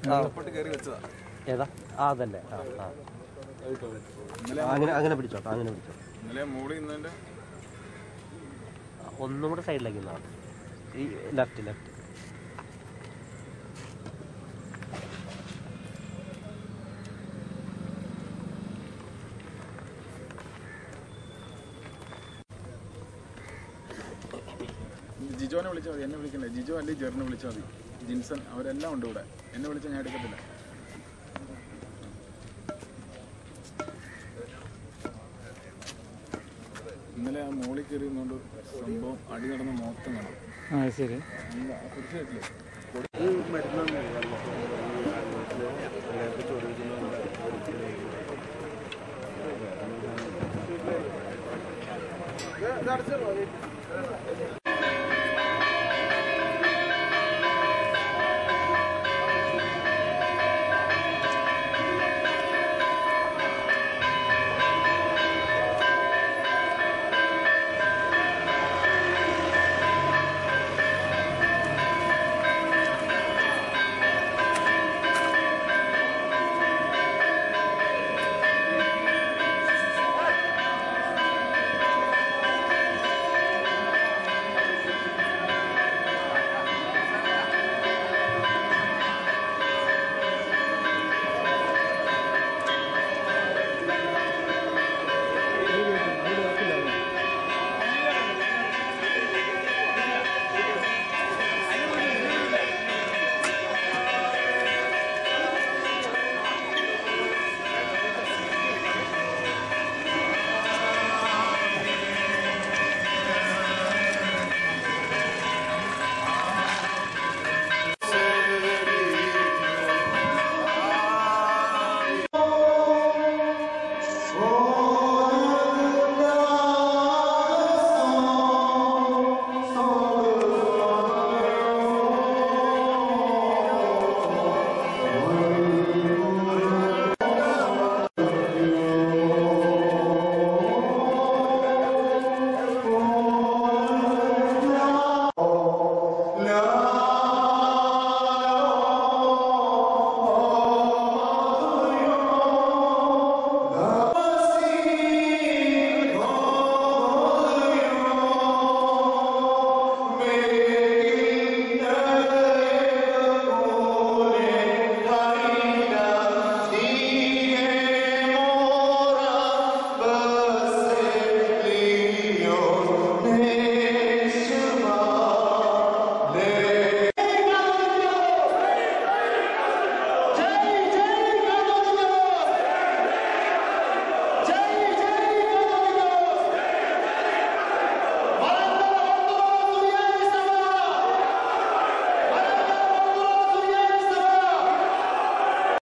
അപ്പോട്ട് കയറി വെച്ചതാ ഏതാ ആ അതല്ലേ ആ ആ ഇന്നലെ അങ്ങനെ അങ്ങനെ പിടിച്ചോട്ടോ അങ്ങനെ പിടിച്ചോ ഇന്നലെ മൂടി ഇന്നതിന്റെ ഒന്നും കൂടെ സൈഡിലേക്ക് നിന്നാ മതി. ഈ ലെഫ്റ്റ് ലെഫ്റ്റ് ജിജോനെ വിളിച്ചാൽ മതി എന്നെ വിളിക്കണ്ടേ ജിജോ അല്ലെങ്കിൽ ജെറിനെ വിളിച്ചാൽ മതി ജിൻസൺ അവരെല്ലാം ഉണ്ട് ഇവിടെ എന്നെ വിളിച്ചാൽ ഞാൻ എടുക്കത്തില്ല ഇന്നലെ ആ മോളിൽ കയറി നിന്നുകൊണ്ട് സംഭവം അടി നടന്ന മൊത്തം കാണാം ആ ശരി എന്താ, കുറിച്ച് കേട്ടില്ലേ? ഇത് അടച്ചോ